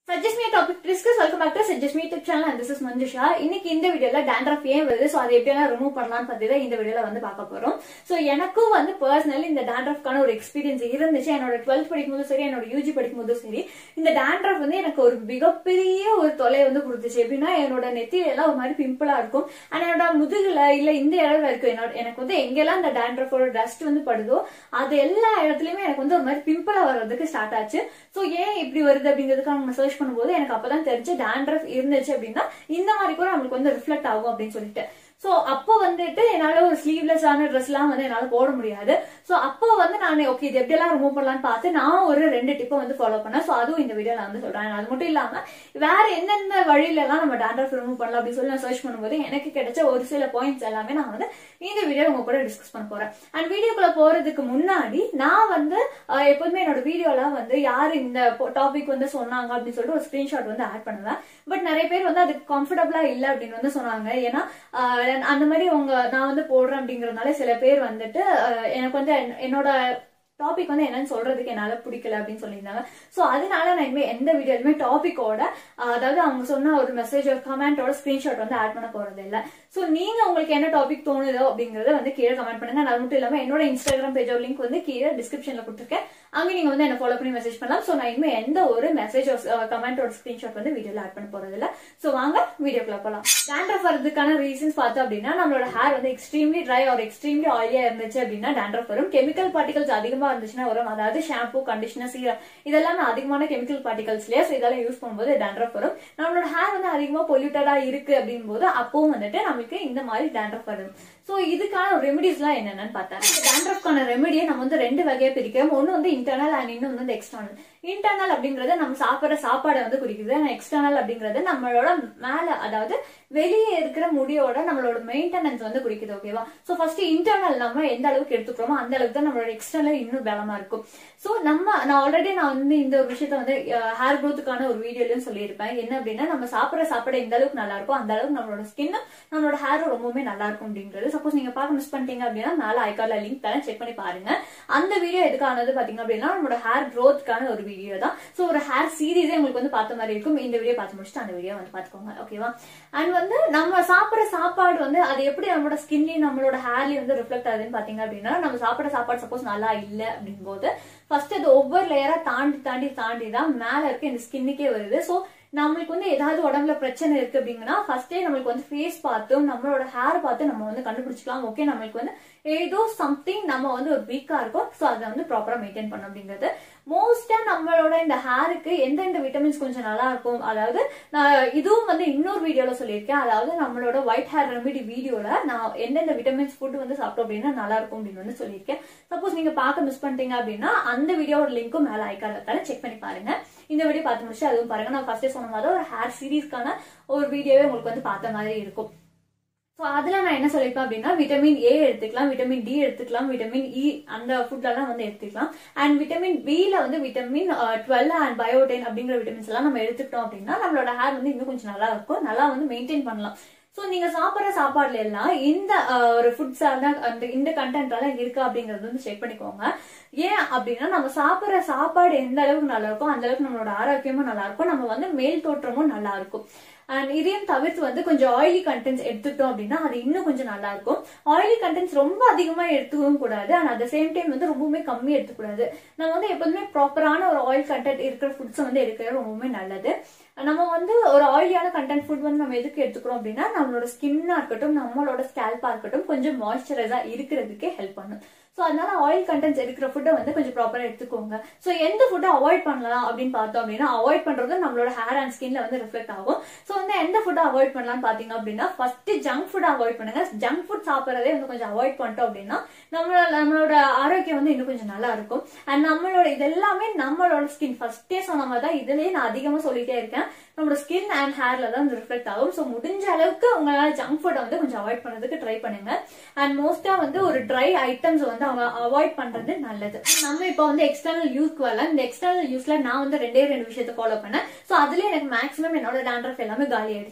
suggest me topic discuss welcome back to suggest me YouTube channel and this is Manjusha இன்னைக்கு இந்த வீடியோல dandruff ஏன் வருது ஸோ அதை எப்படியெல்லாம் ரிமூவ் பண்ணலாம்னு பத்தி தான் இந்த வீடியோல வந்து பார்க்க போறோம் ஸோ எனக்கும் வந்து பர்சனலி இந்த டேண்ட்ரஃப்கான ஒரு எக்ஸ்பீரியன்ஸ் இருந்துச்சு என்னோட டுவெல்த் படிக்கும்போதும் சரி என்னோட யூஜி படிக்கும்போதும் சரி இந்த டேண்ட்ரஃப் வந்து எனக்கு ஒரு மிகப்பெரிய ஒரு தொலை வந்து கொடுத்துச்சு எப்படின்னா என்னோட நெத்தியில எல்லாம் ஒரு மாதிரி பிம்பிளா இருக்கும் அண்ட் என்னோட முதுகுல இல்ல இந்த இடத்துல இருக்கும் என்னோட எனக்கு வந்து எங்கெல்லாம் இந்த டேண்ட்ரஃபோட டஸ்ட் வந்து படுதோ அது எல்லா இடத்துலயுமே எனக்கு வந்து ஒரு மாதிரி பிம்பிளா வர்றதுக்கு ஸ்டார்ட் ஆச்சு ஸோ ஏன் இப்படி வருது அப்படிங்கிறதுக்காக நம்ம சர்ச் பண்ணும்போது எனக்கு அப்பதான் தெரிஞ்சு டேண்ட்ரஃப் இருந்துச்சு அப்படின்னா இந்த மாதிரி கூட நம்மளுக்கு வந்து ரிஃப்ளெக்ட் ஆகும் அப்படின்னு சொல்லிட்டு சோ அப்போ வந்துட்டு என்னால ஒரு ஸ்லீவ்லெஸ் ஆன ட்ரெஸ் எல்லாம் வந்து என்னால போட முடியாது சோ அப்போ வந்து நான் ஓகே இது எப்படி எல்லாம் ரிமூவ் பண்ணலாம்னு பார்த்து நான் ஒரு ரெண்டு டிப்பை வந்து ஃபாலோ பண்ணேன் சோ அதுவும் இந்த வீடியோ நான் வந்து சொல்றேன் அது மட்டும் இல்லாம வேற எந்தெந்த வழியில எல்லாம் நம்ம டேண்ட்ரஃப் ரிமூவ் பண்ணலாம் அப்படின்னு சொல்லி நான் சர்ச் பண்ணும்போது எனக்கு கிடைச்ச ஒரு சில பாயிண்ட்ஸ் எல்லாமே நான் வந்து இந்த வீடியோ உங்க கூட டிஸ்கஸ் பண்ண போறேன் அண்ட் வீடியோக்குள்ள போறதுக்கு முன்னாடி நான் வந்து அஹ், எப்போதுமே என்னோட வீடியோல வந்து யாரு இந்த டாபிக் வந்து சொன்னாங்க அப்படின்னு சொல்லிட்டு ஒரு ஸ்கிரீன்ஷாட் வந்து ஆட் பண்ணுவேன் பட் நிறைய பேர் வந்து அதுக்கு கம்ஃபர்டபுளா இல்ல அப்படின்னு வந்து சொன்னாங்க ஏன்னா ஆஹ் அந்த மாதிரி உங்க நான் வந்து போடுறேன் அப்படிங்கறதுனால சில பேர் வந்துட்டு ஆஹ் எனக்கு வந்து என்- என்னோட டாபிக் வந்து என்னன்னு சொல்றதுக்கு என்னால பிடிக்கல அப்படின்னு சொல்லியிருந்தாங்க சோ அதனால நான் இனிமே எந்த வீடியோலுமே டாபிக்கோட அதாவது அவங்க சொன்ன ஒரு மெசேஜ் ஒரு கமெண்டோட ஸ்கிரீன்ஷாட் வந்து ஆட் பண்ண போறது இல்ல சோ நீங்க உங்களுக்கு என்ன டாபிக் தோணுதோ அப்படிங்கறத வந்து கீழே கமெண்ட் பண்ணுங்க அது மட்டும் இல்லாம என்னோட இன்ஸ்டாகிராம் பேஜோட லிங்க் வந்து கீழே டிஸ்கிரிப்ஷன்ல கொடுத்துருக்கேன் அங்க நீங்க வந்து என்ன ஃபாலோ பண்ணி மெசேஜ் பண்ணலாம் சோ நான் இனிமே எந்த ஒரு மெசேஜ் கமெண்டோட ஸ்கிரீன்ஷாட் வந்து வீடியோல ஆட் பண்ண போறது இல்ல சோ வாங்க வீடியோக்குள்ள போலாம் டேண்ட்ரஃப் வரதுக்கான ரீசன்ஸ் பார்த்தோம் அப்படின்னா நம்மளோட ஹேர் வந்து எக்ஸ்ட்ரீம்லி ட்ரை ஒரு எக்ஸ்ட்ரீம்லி ஆயிலியா இருந்துச்சு அப்படின்னா டேண்ட்ரஃப் வரும் கெமிக்கல் பார்ட்டிகல்ஸ் அதிகமா இருந்துச்சுன்னா வரும் அதாவது ஷாம்பு கண்டிஷனர் சீரம் இதெல்லாம் அதிகமான கெமிக்கல் பார்ட்டிகல்ஸ் இல்லையா ஸோ இதெல்லாம் யூஸ் பண்ணும்போது டேண்ட்ரஃப் வரும் நம்மளோட ஹேர் வந்து அதிகமா பொல்யூட்டடா இருக்கு அப்படிங்கும் போது அப்பவும் வந்துட்டு நம்மளுக்கு இந்த மாதிரி டேண்ட்ரஃப் வரும் சோ இதுக்கான ரெமெடிஸ்லாம் என்னென்னு பார்த்தா டேண்ட்ரஃப்கான ரெமெடியை நம்ம வந்து ரெண்டு வகையா பிரிக்கிறோம் ஒன்னு வந்து இன்டர்னல் அண்ட் இன்னும் வந்து எக்ஸ்டர்னல் இன்டர்னல் அப்படிங்கறது நம்ம சாப்பிடுற சாப்பாடை வந்து குறிக்குது எக்ஸ்டர்னல் அப்படிங்கறது நம்மளோட மேல அதாவது வெளியே இருக்கிற முடியோட நம்மளோட மெயின்டெனன்ஸ் வந்து குறிக்குது ஓகேவா சோ ஃபர்ஸ்ட் இன்டர்னல் நம்ம எந்த அளவுக்கு எடுத்துக்கிறோமோ அந்த அளவுக்கு தான் நம்மளோட எக்ஸ்டர்னல் இன்னும் பலமா இருக்கும் சோ நம்ம நான் ஆல்ரெடி நான் வந்து இந்த ஒரு விஷயத்த வந்து ஹேர் க்ரோத்துக்கான ஒரு வீடியோலயும் சொல்லியிருப்பேன் என்ன அப்படின்னா நம்ம சாப்பிடுற சாப்பாடு எந்த அளவுக்கு நல்லா இருக்கும் அந்த அளவுக்கு நம்மளோட ஸ்கின் நம்மளோட ஹேரும் ரொம்பவுமே நல்லா இருக்கும் அப்படின்றது சப்போஸ் நீங்க பார்க்க மிஸ் பண்ணிட்டீங்க அப்படின்னா மேல ஐகார்ட்ல லிங்க் தரேன் செக் பண்ணி பாருங்க அந்த வீடியோ எதுக்கானது பாத்தீங்க அப்படின்னா நம்மளோட ஹேர் க்ரோத்துக்கான ஒரு வீடியோ தான் சோ ஒரு ஹேர் சீரீஸே உங்களுக்கு வந்து பார்த்த மாதிரி இருக்கும் இந்த வீடியோ பார்த்து முடிச்சுட்டு அந்த வீடியோ வந்து பாத்துக்கோங்க ஓகேவா அண்ட் வந்து நம்ம சாப்பிடுற சாப்பாடு வந்து அது எப்படி நம்மளோட ஸ்கின்லயும் நம்மளோட ஹேர்லயும் வந்து ரிஃப்ளெக்ட் ஆகுதுன்னு பாத்தீங்க அப்படின்னா நம்ம சாப்பிடுற சாப்பாடு சப்போஸ் நல்லா இல்ல அப்படின் போது ஃபர்ஸ்ட் அது ஒவ்வொரு லேயரா தாண்டி தாண்டி தாண்டி தான் மேல இருக்க இந்த ஸ்கின்னுக்கே வருது சோ நம்மளுக்கு வந்து ஏதாவது உடம்புல பிரச்சனை இருக்கு அப்படிங்கன்னா ஃபர்ஸ்டே நம்மளுக்கு வந்து ஃபேஸ் பார்த்தும் நம்மளோட ஹேர் பார்த்து நம்ம வந்து கண்டுபிடிச்சிக்கலாம் ஓகே நம்மளுக்கு வந்து ஏதோ சம்திங் நம்ம வந்து ஒரு வீக்கா இருக்கும் ஸோ அதை வந்து ப்ராப்பரா மெயின்டைன் பண்ணும் அப்படிங்கிறது மோஸ்டா நம்மளோட இந்த ஹேருக்கு எந்தெந்த விட்டமின்ஸ் கொஞ்சம் நல்லா இருக்கும் அதாவது நான் இதுவும் வந்து இன்னொரு வீடியோல சொல்லியிருக்கேன் அதாவது நம்மளோட ஒயிட் ஹேர் ரெமிடி வீடியோல நான் எந்தெந்த விட்டமின்ஸ் ஃபுட் வந்து சாப்பிட்டோம் அப்படின்னா நல்லா இருக்கும் அப்படின்னு வந்து சொல்லியிருக்கேன் சப்போஸ் நீங்க பார்க்க மிஸ் பண்ணிட்டீங்க அப்படின்னா அந்த வீடியோட லிங்க்கும் மேல ஐக்கார்ல செக் பண்ணி பாருங்க இந்த வீடியோ பார்த்து முடிச்சு அதுவும் பாருங்க நான் ஃபர்ஸ்டே சொன்ன மாதிரி ஒரு ஹேர் சீரீஸ்க்கான ஒரு வீடியோவே உங்களுக்கு வந்து பார்த்த மாதிரி இருக்கும் ஸோ அதில் நான் என்ன சொல்லியிருப்பேன் அப்படின்னா விட்டமின் ஏ எடுத்துக்கலாம் விட்டமின் டி எடுத்துக்கலாம் விட்டமின் இ அந்த ஃபுட்லலாம் வந்து எடுத்துக்கலாம் அண்ட் விட்டமின் பியில் வந்து விட்டமின் டுவெல் அண்ட் பயோடென் அப்படிங்கிற விட்டமின்ஸ் எல்லாம் நம்ம எடுத்துக்கிட்டோம் அப்படின்னா நம்மளோட ஹேர் வந்து இன்னும் கொஞ்சம் நல்லா இருக்கும் நல்லா வந்து மெயின்டைன் பண்ணலாம் ஸோ நீங்க சாப்பிட்ற சாப்பாடுல எல்லாம் இந்த அஹ், ஒரு ஃபுட்ஸ் அந்த இந்த கண்டென்ட் எல்லாம் இருக்கா அப்படிங்கறது வந்து செக் பண்ணிக்கோங்க ஏன் அப்படின்னா நம்ம சாப்பிட்ற சாப்பாடு எந்த அளவுக்கு நல்லா இருக்கோ அந்த அளவுக்கு நம்மளோட ஆரோக்கியமும் நல்லா இருக்கும் நம்ம வந்து மேல் தோற்றமும் நல்லா இருக்கும் அண்ட் இதையும் தவிர்த்து வந்து கொஞ்சம் ஆயிலி கண்டென்ட்ஸ் எடுத்துக்கிட்டோம் அப்படின்னா அது இன்னும் கொஞ்சம் நல்லா இருக்கும் ஆயிலி கண்டென்ட்ஸ் ரொம்ப அதிகமா எடுத்துக்கவும் கூடாது அண்ட் அட் சேம் டைம் வந்து ரொம்பவுமே கம்மி எடுத்துக்கூடாது நம்ம வந்து எப்போதுமே ப்ராப்பரான ஒரு ஆயில் கண்டென்ட் இருக்கிற ஃபுட்ஸ் வந்து எடுக்கிறது ரொம்பவுமே நல்லது நம்ம வந்து ஒரு ஆயிலியான கண்டென்ட் ஃபுட் வந்து நம்ம எதுக்கு எடுத்துக்கிறோம் அப்படின்னா நம்மளோட ஸ்கின்னா இருக்கட்டும் நம்மளோட ஸ்கேல்பா இருக்கட்டும் கொஞ்சம் மாய்ஸ்சரைஸா இருக்கிறதுக்கு ஹெல்ப் பண்ணும் ஸோ அதனால ஆயில் கண்டென்ட்ஸ் இருக்கிற ஃபுட்டை வந்து கொஞ்சம் ப்ராப்பரா எடுத்துக்கோங்க ஸோ எந்த ஃபுட்டை அவாய்ட் பண்ணலாம் அப்படின்னு பார்த்தோம் அப்படின்னா அவாய்ட் பண்றது நம்மளோட ஹேர் அண்ட் ஸ்கின்ல வந்து ரிஃப்ளெக்ட் ஆகும் ஸோ வந்து எந்த ஃபுட்டை அவாய்ட் பண்ணலாம்னு பாத்தீங்க அப்படின்னா ஃபர்ஸ்ட் ஜங்க் ஃபுட் அவாய்ட் பண்ணுங்க ஜங்க் ஃபுட் சாப்பிட்றதே வந்து கொஞ்சம் அவாய்ட் பண்ணிட்டோம் அப்படின்னா நம்மளோட நம்மளோட ஆரோக்கியம் வந்து இன்னும் கொஞ்சம் நல்லா இருக்கும் அண்ட் நம்மளோட இது எல்லாமே நம்மளோட ஸ்கின் ஃபர்ஸ்டே சொன்ன மாதிரி தான் இதுலயே நான் அதிகமா சொல்லிட்டே இருக்கேன் நம்மளோட ஸ்கின் அண்ட் ஹேர்ல தான் வந்து ரிஃப்ளெக்ட் ஆகும் ஸோ முடிஞ்ச அளவுக்கு உங்களால ஜங்க் ஃபுட்டை வந்து கொஞ்சம் அவாய்ட் பண்றதுக்கு ட்ரை பண்ணுங்க அண்ட் மோஸ்டா வந்து ஒரு ட்ரை ஐட்டம்ஸ் வந்து அவாய்ட் பண்றது நல்லது நம்ம இப்போ வந்து எக்ஸ்டர்னல் யூஸ்க்கு வரலாம் இந்த எக்ஸ்டர்னல் யூஸ்ல நான் வந்து ரெண்டே ரெண்டு விஷயத்த ஃபாலோ பண்ணேன் ஸோ அதுல எனக்கு மேக்ஸிமம் என்னோட டேண்ட்ரஃப் எல்லாமே காலி ஆயிடுச்சு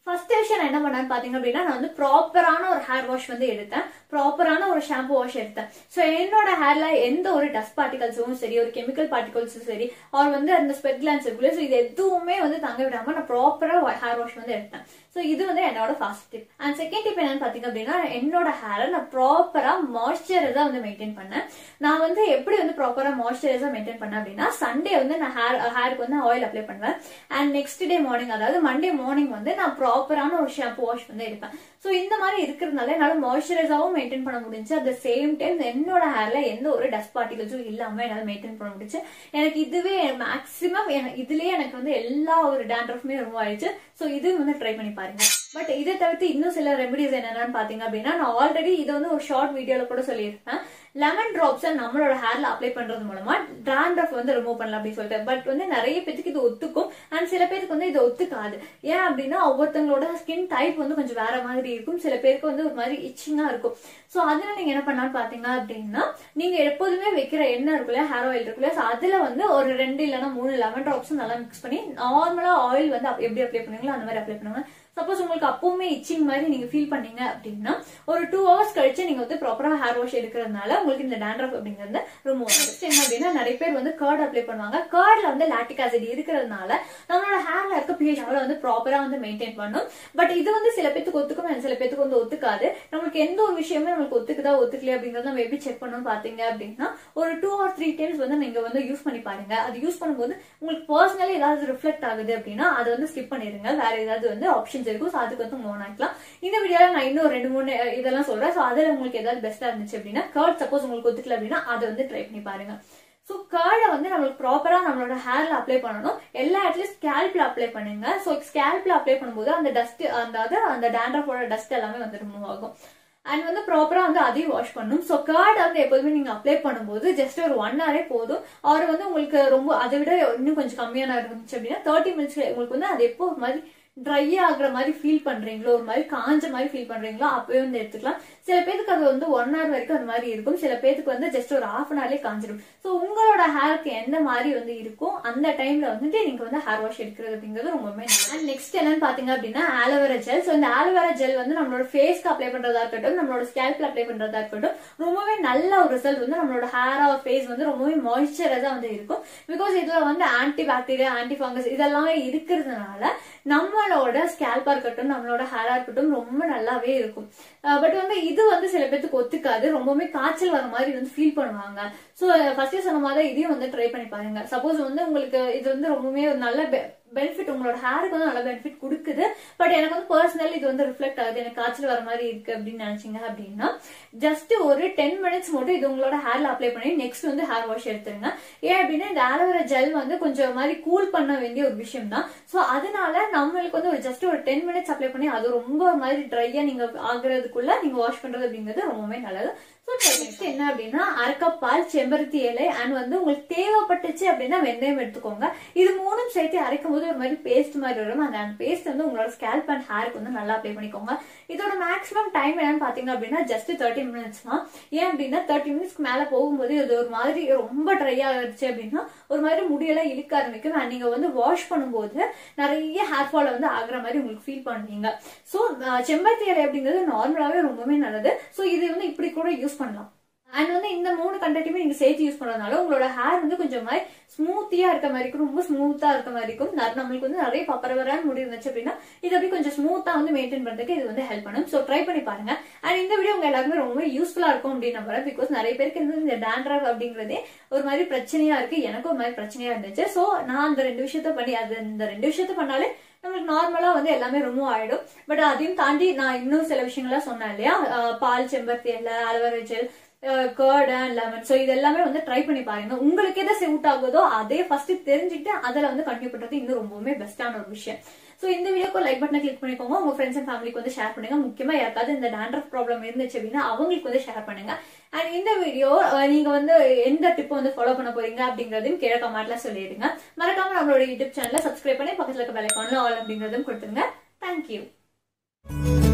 ஃபர்ஸ்ட் விஷயம் நான் என்ன பண்ணேன்னு பாத்தீங்க அப்படின்னா நான் வந்து ப்ராப்பரான ஒரு ஹேர் வாஷ் வந்து எடுத்தேன் ப்ராப்பரான ஒரு ஷாம்பு வாஷ் எடுத்தேன் ஸோ என்னோட ஹேர்ல எந்த ஒரு டஸ்ட் பார்ட்டிகல்ஸும் சரி ஒரு கெமிக்கல் பார்ட்டிகல்ஸும் சரி அவர் வந்து அந்த ஸ்பெட் கிளான்ஸ் இருக்குல்ல ஸோ இது எதுவுமே வந்து தங்க விடாம நான் ப்ராப்பரா ஹேர் வாஷ் வந்து எடுத்தேன் ஸோ இது வந்து என்னோட first tip and second tip என்னன்னு பாத்தீங்க அப்படின்னா என்னோட ஹேரை நான் ப்ராப்பரா மாய்ஸ்சரைஸா வந்து மெயின்டைன் பண்ணேன் நான் வந்து எப்படி வந்து ப்ராப்பரா மாய்ஸ்சரைஸா மெயின்டைன் பண்ணேன் அப்படின்னா சண்டே வந்து நான் ஹேர் ஹேருக்கு வந்து ஆயில் அப்ளை பண்ணுவேன் அண்ட் நெக்ஸ்ட் டே மார்னிங் அதாவது மண்டே மார்னிங் வந்து நான் ப்ராப்பரான ஒரு ஷாம்பு வாஷ் வந்து எடுப்பேன் ஸோ இந்த மாதிரி இருக்கிறதுனால என்னால மாய்ஸ்சரைஸாவும் மெயின்டைன் பண்ண முடிஞ்சு அட் த சேம் டைம் என்னோட ஹேர்ல எந்த ஒரு டஸ்ட் பார்ட்டிகல்ஸும் இல்லாம என்னால மெயின்டைன் பண்ண முடிஞ்சு எனக்கு இதுவே மேக்ஸிமம் இதுலயே எனக்கு வந்து எல்லா ஒரு டேண்ட்ரஃப்மே ரொம்ப ஆயிடுச்சு ஸோ இது வந்து ட்ரை பண்ணி பாருங்க பட் இதை தவிர்த்து இன்னும் சில ரெமடிஸ் என்னென்னு பாத்தீங்க அப்படின்னா நான் ஆல்ரெடி இதை வந்து ஒரு ஷார்ட் வீடியோல கூட சொல்லியிருப்பேன் லெமன் டிராப்ஸ் நம்மளோட ஹேர்ல அப்ளை பண்றது மூலமா ட்ராண்ட்ரஃப் வந்து ரிமூவ் பண்ணலாம் அப்படின்னு சொல்லிட்டு பட் வந்து நிறைய பேருக்கு இது ஒத்துக்கும் அண்ட் சில பேருக்கு வந்து இது ஒத்துக்காது ஏன் அப்படின்னா ஒவ்வொருத்தங்களோட ஸ்கின் டைப் வந்து கொஞ்சம் வேற மாதிரி இருக்கும் சில பேருக்கு வந்து ஒரு மாதிரி இச்சிங்கா இருக்கும் சோ அதுல நீங்க என்ன பண்ணலாம்னு பாத்தீங்க அப்படின்னா நீங்க எப்போதுமே வைக்கிற எண்ணெய் இருக்குல்ல ஹேர் ஆயில் இருக்குல்ல so அதுல வந்து ஒரு ரெண்டு இல்லைன்னா மூணு லெமன் டிராப்ஸ் நல்லா மிக்ஸ் பண்ணி நார்மலா ஆயில் வந்து அப்~ எப்படி அப்ளை பண்ணுவீங்களோ அந்த மாதிரி அப்ளை பண்ணுவாங்க சப்போஸ் உங்களுக்கு அப்பவுமே இச்சிங் மாதிரி நீங்க ஃபீல் பண்ணீங்க அப்படின்னா ஒரு டூ ஹவர்ஸ் கழிச்சு நீங்க வந்து ப்ராப்பரா ஹேர் வாஷ் எடுக்கிறதுனால உங்களுக்கு இந்த டேண்ட்ரஃப் அப்படிங்கிறது ரிமூவ் ஆகும் என்ன அப்படின்னா நிறைய பேர் வந்து கர்ட் அப்ளை பண்ணுவாங்க கர்ட்ல வந்து லாக்டிக் ஆசிட் இருக்கிறதுனால நம்மளோட ஹேர்ல இருக்க பிஹெச் வந்து ப்ராப்பரா வந்து மெயின்டைன் பண்ணும் பட் இது வந்து சில பேத்துக்கு ஒத்துக்கும் and சில பேத்துக்கு வந்து ஒத்துக்காது நம்மளுக்கு எந்த ஒரு விஷயமே நம்மளுக்கு ஒத்துக்குதா ஒத்துக்கலையா அப்படிங்கறத நம்ம எப்படி செக் பண்ணணும் பாத்தீங்க அப்படின்னா ஒரு டூ ஆர் த்ரீ டைம்ஸ் வந்து நீங்க வந்து யூஸ் பண்ணி பாருங்க அது யூஸ் பண்ணும்போது உங்களுக்கு பர்சனலி ஏதாவது ரிஃப்ளெக்ட் ஆகுது அப்படின்னா அதை வந்து ஸ்கிப் பண்ணிருங்க வேற ஏதாவது வந்து ஆப்ஷன்ஸ் இருக்கும் ஸோ அதுக்கு வந்து மூவ் ஆகிக்கலாம் இந்த வீடியோல நான் இன்னும் ரெண்டு மூணு அஹ், இதெல்லாம் சொல்றேன் ஸோ அதுல உங்களுக்கு ஏதாவது பெஸ்டா இருந்துச்சு அப்படின்னா கர்ட் சப்போஸ் உங்களுக்கு ஒத்துக்கல அப்படின்னா அதை வந்து ட்ரை பண்ணி பாருங்க ஸோ கர்டை வந்து நம்மளுக்கு ப்ராப்பரா நம்மளோட ஹேர்ல அப்ளை பண்ணணும் எல்லா இடத்துலயும் ஸ்கேல்ப்ல அப்ளை பண்ணுங்க ஸோ ஸ்கேல்ப்ல அப்ளை பண்ணும்போது அந்த டஸ்ட் அந்த அது அந்த டேண்ட்ரஃபோட டஸ்ட் எல்லாமே வந்து ரிமூவ் ஆகும் அண்ட் வந்து ப்ராப்பரா வந்து அதையும் வாஷ் பண்ணணும் ஸோ கர்ட் வந்து எப்போதுமே நீங்க அப்ளை பண்ணும்போது ஜஸ்ட் ஒரு ஒன் ஹவரே போதும் அவர் வந்து உங்களுக்கு ரொம்ப அதை விட இன்னும் கொஞ்சம் கம்மியான இருந்துச்சு அப்படின்னா தேர்ட்டி மினிட்ஸ் உங்களுக்கு வந்து அது எப்போ ஒரு மாதிரி ட்ரை ஆகுற மாதிரி ஃபீல் பண்றீங்களோ ஒரு மாதிரி காஞ்ச மாதிரி ஃபீல் பண்றீங்களோ அப்பவே வந்து எடுத்துக்கலாம் சில பேருக்கு அது வந்து ஒன் ஹவர் வரைக்கும் அந்த மாதிரி இருக்கும் சில பேருக்கு வந்து ஜஸ்ட் ஒரு ஹாஃப் அன் ஹவர்லேயே காஞ்சிடும் ஸோ உங்களோட ஹேருக்கு எந்த மாதிரி வந்து இருக்கும் அந்த டைம்ல வந்துட்டு நீங்க வந்து ஹேர் வாஷ் எடுக்கிறது அப்படிங்கிறது ரொம்பவே அண்ட் நெக்ஸ்ட் என்னன்னு பாத்தீங்க அப்படின்னா ஆலோவேரா ஜெல் ஸோ இந்த ஆலோவேரா ஜெல் வந்து நம்மளோட ஃபேஸ்க்கு அப்ளை பண்றதா இருக்கட்டும் நம்மளோட ஸ்கேல்ப்ல அப்ளை பண்றதா இருக்கட்டும் ரொம்பவே நல்ல ஒரு ரிசல்ட் வந்து நம்மளோட ஹேர் ஆர் ஃபேஸ் வந்து ரொம்பவே மாய்ஸ்சரைஸா வந்து இருக்கும் பிகாஸ் இதுல வந்து ஆன்டி பாக்டீரியா ஆன்டி ஃபங்கஸ் இதெல்லாமே இருக்கிறதுனால நம்மளோட ஸ்கேல்பா இருக்கட்டும் நம்மளோட ஹேரா இருக்கட்டும் ரொம்ப நல்லாவே இருக்கும் பட் வந்து இது வந்து சில பேத்துக்கு ஒத்துக்காது ரொம்பவுமே காய்ச்சல் வர மாதிரி வந்து ஃபீல் பண்ணுவாங்க ஸோ ஃபர்ஸ்ட் சொன்ன மாதிரி இதையும் வந்து ட்ரை பண்ணி பாருங்க சப்போஸ் வந்து உங்களுக்கு இது வந்து ரொம்பவுமே ஒரு நல்ல பெனிஃபிட் உங்களோட ஹேருக்கு வந்து நல்ல பெனிஃபிட் கொடுக்குது பட் எனக்கு வந்து பர்சனலி இது வந்து ரிஃப்ளெக்ட் ஆகுது எனக்கு காய்ச்சல் வர மாதிரி இருக்கு அப்படின்னு நினைச்சீங்க அப்படின்னா ஜஸ்ட் ஒரு டென் மினிட்ஸ் மட்டும் இது உங்களோட ஹேர்ல அப்ளை பண்ணி நெக்ஸ்ட் வந்து ஹேர் வாஷ் எடுத்துருங்க ஏன் அப்படின்னா இந்த ஆலோவேரா ஜெல் வந்து கொஞ்சம் மாதிரி கூல் பண்ண வேண்டிய ஒரு விஷயம் தான் ஸோ அதனால நம்மளுக்கு வந்து ஒரு ஜஸ்ட் ஒரு டென் மினிட்ஸ் அப்ளை பண்ணி அது ரொம்ப ஒரு மாதிரி ட்ரையா நீங்க ஆகுறதுக்குள்ள நீங்க வாஷ் பண்றது அப்படிங்கிறது ரொம்பவே நல்லது ஸோ நெக்ஸ்ட் என்ன அப்படின்னா அரைக்கப்பால் செம்பருத்தி இலை அண்ட் வந்து உங்களுக்கு தேவைப்பட்டுச்சு அப்படின்னா வெந்தயம் எடுத்துக்கோங்க இது மூணும் சேர்த்து அரைக்கும் போது ஒரு மாதிரி பேஸ்ட் மாதிரி வரும் அந்த பேஸ்ட் வந்து உங்களோட ஸ்கேல்ப் அண்ட் ஹேருக்கு வந்து நல்லா அப்ளை பண்ணிக்கோங்க இதோட மேக்ஸிமம் டைம் என்னன்னு பாத்தீங்க அப்படின்னா ஜஸ்ட் தேர்ட்டி மினிட்ஸ் தான் ஏன் அப்படின்னா தேர்ட்டி மினிட்ஸ்க்கு மேல போகும்போது இது ஒரு மாதிரி ரொம்ப ட்ரை ஆகிடுச்சு அப்படின்னா ஒரு மாதிரி முடியெல்லாம் இழுக்க ஆரம்பிக்கும் அண்ட் நீங்க வந்து வாஷ் பண்ணும்போது நிறைய ஹேர் ஃபால் வந்து ஆகுற மாதிரி உங்களுக்கு ஃபீல் பண்ணுவீங்க ஸோ செம்பருத்தி இலை அப்படிங்கிறது நார்மலாவே ரொம்பவே நல்லது ஸோ இது வந்து இப்படி கூட யூஸ் பண்ணலாம் அண்ட் வந்து இந்த மூணு கண்டென்ட்டுமே நீங்க சேர்த்து யூஸ் பண்றதுனால உங்களோட ஹேர் வந்து கொஞ்சம் மாதிரி ஸ்மூத்தியா இருக்க மாதிரி இருக்கும் ரொம்ப ஸ்மூத்தா இருக்க மாதிரி இருக்கும் ந- நம்மளுக்கு வந்து நிறைய பப்பரவரான முடி இருந்துச்சு அப்படின்னா இது அப்படி கொஞ்சம் ஸ்மூத்தா வந்து மெயின்டைன் பண்றதுக்கு இது வந்து ஹெல்ப் பண்ணும் ஸோ ட்ரை பண்ணி பாருங்க அண்ட் இந்த வீடியோ உங்க எல்லாருமே ரொம்ப யூஸ்ஃபுல்லா இருக்கும் அப்படின்னு நம்புறேன் பிகாஸ் நிறைய பேருக்கு வந்து இந்த டேண்ட்ரஃப் அப்படிங்கறதே ஒரு மாதிரி பிரச்சனையா இருக்கு எனக்கும் ஒரு மாதிரி பிரச்சனையா இருந்துச்சு ஸோ நான் அந்த ரெண்டு விஷயத்த பண்ணி அது இந்த ரெண்டு விஷயத்த பண்ணாலே நம்மளுக்கு நார்மலா வந்து எல்லாமே ரிமூவ் ஆயிடும் பட் அதையும் தாண்டி நான் இன்னும் சில விஷயங்கள்லாம் சொன்னேன் இல்லையா அஹ் பால் செம்பருத்தி இலை aloe vera gel curd and lemon so இது எல்லாமே வந்து ட்ரை பண்ணி பாருங்க உங்களுக்கு எதை சூட் ஆகுதோ அதே ஃபர்ஸ்ட் தெரிஞ்சுட்டு அதில் வந்து கண்டினியூ பண்றது இன்னும் ரொம்பவுமே பெஸ்டான ஒரு விஷயம் ஸோ இந்த வீடியோக்கு லைக் பட்டனை கிளிக் பண்ணிக்கோங்க உங்க ஃப்ரெண்ட்ஸ் அண்ட் ஃபேமிலிக்கு வந்து ஷேர் பண்ணுங்க முக்கியமா யாருக்காவது இந்த டேண்ட்ரஃப் ப்ராப்ளம் இருந்துச்சு அப்படின்னா அவங்களுக்கு வந்து ஷேர் பண்ணுங்க அண்ட் இந்த வீடியோ நீங்க வந்து எந்த டிப் வந்து ஃபாலோ பண்ண போறீங்க அப்படிங்கறதையும் கீழே கமெண்ட்ல சொல்லிடுங்க மறக்காம நம்மளோட யூடியூப் சேனலை சப்ஸ்கிரைப் பண்ணி பக்கத்துல இருக்க பெல் ஐக்கான்ல ஆல் அப்படிங்கறதும் கொடுத்துருங்க தேங்க்யூ